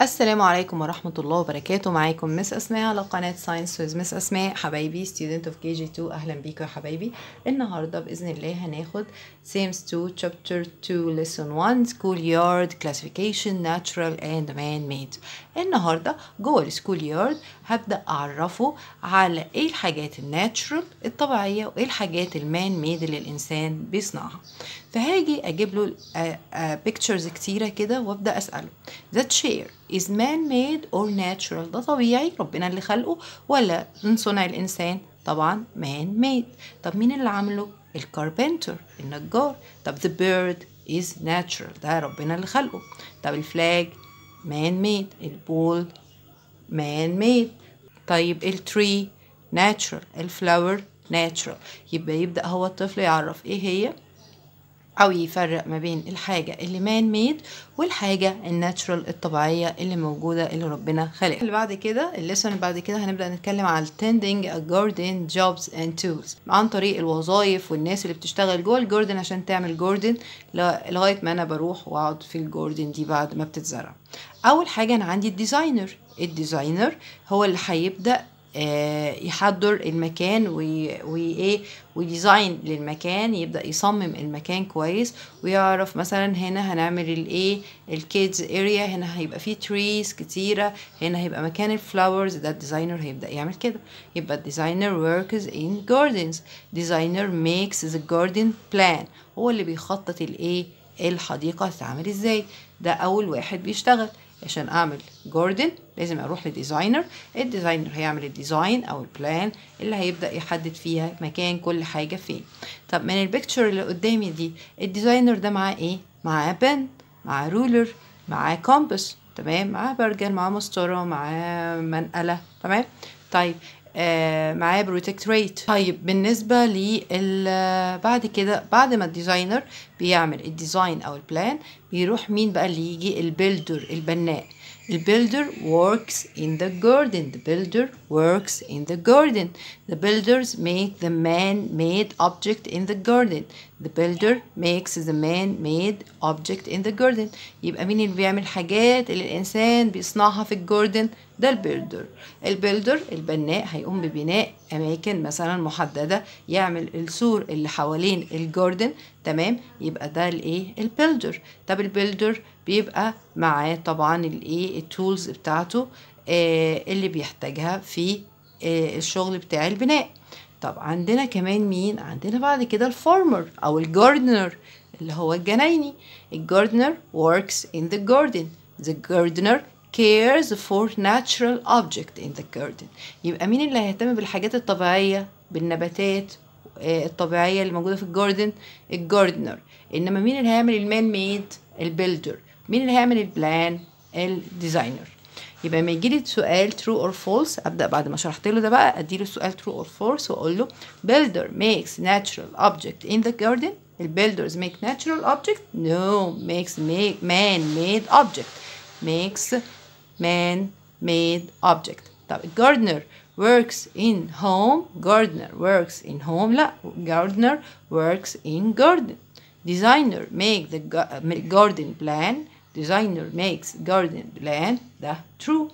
السلام عليكم ورحمة الله وبركاته معاكم مس أسماء على قناة ساينس ويز مس أسماء حبايبي student of KG2 أهلا بيكم يا حبايبي النهاردة بإذن الله هناخد Sims 2 chapter 2 lesson 1 schoolyard classification natural and man-made النهاردة جوه السكول يارد هبدأ أعرفه على إيه الحاجات الناتشرال الطبيعية وإيه الحاجات المان ميد اللي الإنسان بيصنعها فهاجي أجيب له بيكتشرز كتيرة كده وأبدأ أسأله The chair is man made or natural ده طبيعي ربنا اللي خلقه ولا من صنع الإنسان طبعا man made طب مين اللي عامله الكاربنتر النجار طب the bird is natural ده ربنا اللي خلقه طب الفلاج man made البول man made طيب التري natural الفلاور natural يبقى يبدأ هو الطفل يعرف ايه هي او يفرق ما بين الحاجة اللي مان ميد والحاجة الناتشرال الطبيعية اللي موجودة اللي ربنا خلقها اللي بعد كده الليسون اللي بعد كده هنبدأ نتكلم على tending a garden jobs and tools عن طريق الوظائف والناس اللي بتشتغل جوه الجاردن عشان تعمل جاردن لغاية ما انا بروح واقعد في الجاردن دي بعد ما بتتزرع اول حاجة انا عندي الديزاينر الديزاينر هو اللي هيبدأ يحضر المكان وايه ويديزاين للمكان يبدا يصمم المكان كويس ويعرف مثلا هنا هنعمل الايه الكيدز اريا هنا هيبقى فيه تريز كتيره هنا هيبقى مكان الفلاورز ده الديزاينر هيبدا يعمل كده يبقى الديزاينر works in gardens designer makes the garden plan هو اللي بيخطط الايه الحديقه هتتعمل ازاي ده اول واحد بيشتغل عشان اعمل جاردن لازم اروح لديزاينر الديزاينر هيعمل الديزاين او البلان اللي هيبدا يحدد فيها مكان كل حاجه فين طب من البيكتشر اللي قدامي دي الديزاينر ده معاه ايه معاه بن معاه رولر معاه كومبس تمام معاه برجل معاه مسطره معاه منقله تمام طيب آه معاه بروتكتريت طيب بالنسبة لل بعد كده بعد ما الديزاينر بيعمل الديزاين أو البلان بيروح مين بقى اللي يجي البيلدر البناء البيلدر works in the garden the builder works in the garden the builders make the man-made object in the garden the builder makes the man-made object in the garden يبقى مين اللي بيعمل حاجات اللي الإنسان بيصنعها في الجاردن ده البيلدر البيلدر البناء هيقوم ببناء أماكن مثلا محددة يعمل السور اللي حوالين الجاردن تمام يبقى ده الايه البيلدر طب البيلدر بيبقى معاه طبعا الايه التولز بتاعته آه اللي بيحتاجها في آه الشغل بتاع البناء طب عندنا كمان مين عندنا بعد كده الفارمر او الجاردنر اللي هو الجنايني الجاردنر works in the garden the gardener cares for natural object in the garden يبقى مين اللي هيهتم بالحاجات الطبيعية بالنباتات الطبيعية اللي موجودة في الجاردن الجاردنر انما مين اللي هيعمل المان ميد البيلدر مين اللي هيعمل البلان الديزاينر يبقى لما يجي لي سؤال true or false ابدا بعد ما شرحت له ده بقى ادي له السؤال true or false واقول له builder makes natural object in the garden البيلدرز make natural object no makes make man made object makes man made object طب الجاردنر works in home gardener works in home لا gardener works in garden designer make the garden plan designer makes garden plan ده true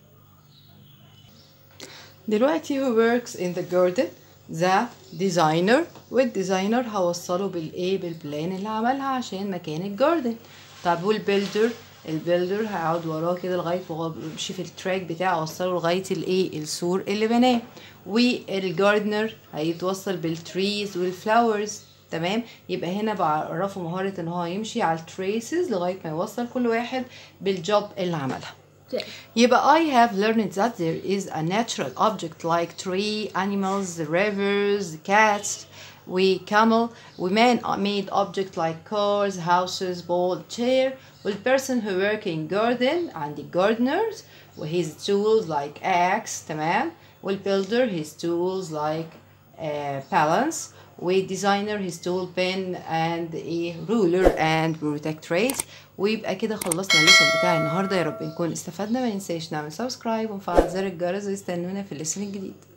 دلوقتي who works in the garden the designer والديزاينر هوصله بالايه بالبلان اللي عملها عشان مكان الجاردن طب والبيلدر البيلدر هيقعد وراه كده لغايه وهو بيمشي في التراك بتاعه اوصله لغايه الايه السور اللي بناه والجاردنر هيتوصل بالتريز والفلاورز تمام يبقى هنا بعرفه مهاره ان هو يمشي على التريسز لغايه ما يوصل كل واحد بالجوب اللي عملها يبقى I have learned that there is a natural object like tree, animals, the rivers, the cats, we camel, we man-made object like cars, houses, ball, chair, with person who work in garden and the gardeners with his tools like axe تمام والbuilder his tools like uh, balance with designer his tool pen and a ruler and protectorate ويبقى كده خلصنا الليسون بتاع النهارده يا رب نكون استفدنا ما ننساش نعمل سبسكرايب ونفعل زر الجرس ويستنونا في الليسون الجديد